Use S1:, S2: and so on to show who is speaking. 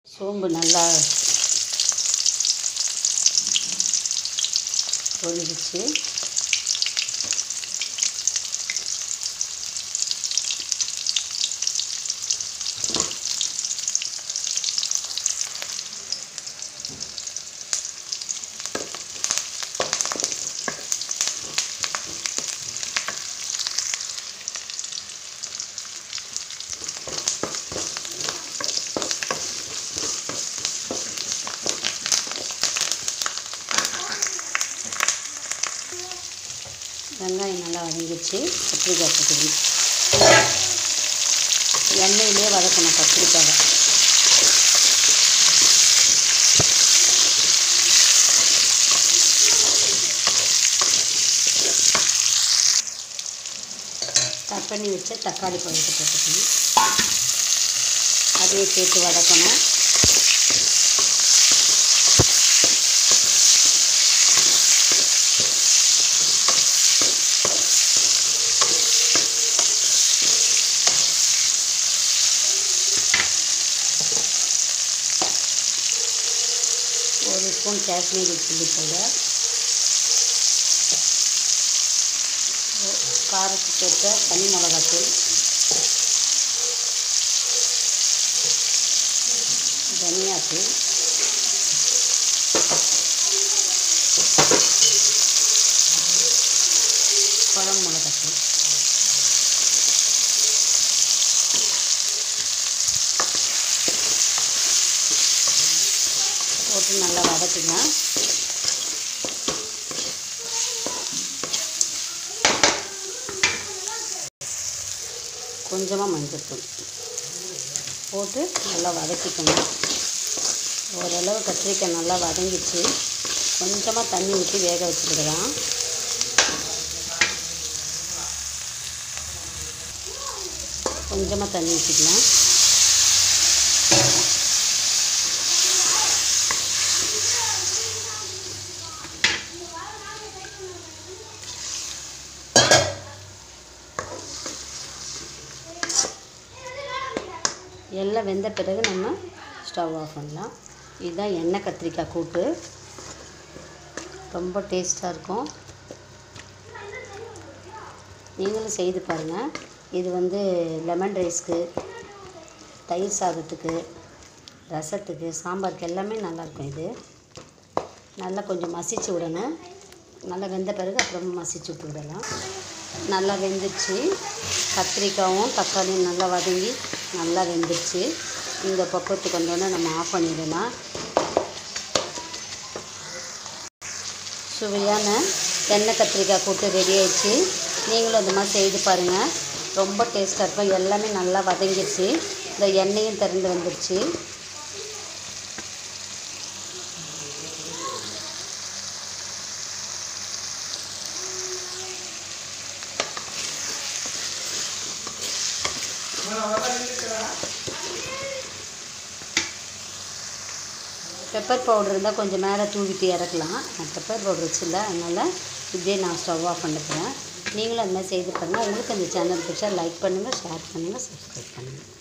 S1: சோம்பு நல்லா பொரிஞ்சிச்சு வெங்காயம் நல்லா வதங்கிச்சு கத்திரிக்காய் போட்டுக்கணும் எண்ணெயிலே வதக்கணும் கத்திரிக்காவை கட் பண்ணி வச்ச தக்காளி பழத்தை போட்டுக்கணும் அதையும் சேர்த்து வதக்கணும் ஒரு ஸ்பூன் காஷ்மீரி சில்லி பவுடர் காரத்துக்கு ஏற்ற தனி மிளகாத்தூள் தனியாத்தூள் குழம்பு மிளகாத்தூள் போட்டு நல்லா வதக்குங்க கொஞ்சமாக மஞ்சள்தூள் போட்டு நல்லா வதக்கிக்கணும் ஓரளவு கத்திரிக்காய் நல்லா வதங்கிச்சு கொஞ்சமாக தண்ணி ஊற்றி வேக வச்சுக்கிடலாம் கொஞ்சமாக தண்ணி ஊற்றிக்கலாம் எல்லாம் வெந்த பிறகு நம்ம ஸ்டவ் ஆஃப் பண்ணலாம் இதுதான் எண்ணெய் கத்திரிக்காய் கூட்டு ரொம்ப டேஸ்ட்டாக இருக்கும் நீங்களும் செய்து பாருங்கள் இது வந்து லெமன் ரைஸ்க்கு தயிர் சாதத்துக்கு ரசத்துக்கு சாம்பாருக்கு எல்லாமே நல்லாயிருக்கும் இது நல்லா கொஞ்சம் மசிச்சு விடணும் நல்லா வெந்த பிறகு அப்புறம் மசிச்சு விட்டுக்கிடலாம் நல்லா வெந்துருச்சு கத்திரிக்காயும் தக்காளியும் நல்லா வதங்கி நல்லா வெந்துருச்சு இந்த பக்குவத்துக்கு வந்தோடனே நம்ம ஆஃப் பண்ணிடலாம் சுவையான எண்ணெய் கத்திரிக்காய் கூட்டு ரெடி ஆயிடுச்சு நீங்களும் அந்த மாதிரி செய்து பாருங்கள் ரொம்ப டேஸ்ட்டாக இருக்கும் எல்லாமே நல்லா வதங்கிடுச்சு இந்த எண்ணெயும் திறந்து வந்துருச்சு பெப்பர் பவுடர் இருந்தால் கொஞ்சம் மேலே தூவிட்டு இறக்கலாம் நான் பெப்பர் பவுடர் வச்சில்ல அதனால் இப்படியே நான் ஸ்டவ் ஆஃப் பண்ணிக்கிறேன் நீங்களும் அது மாதிரி செய்து பாருங்கள் உங்களுக்கு அந்த சேனல் பிடிச்சா லைக் பண்ணுங்கள் ஷேர் பண்ணுங்கள் சப்ஸ்கிரைப் பண்ணுங்கள்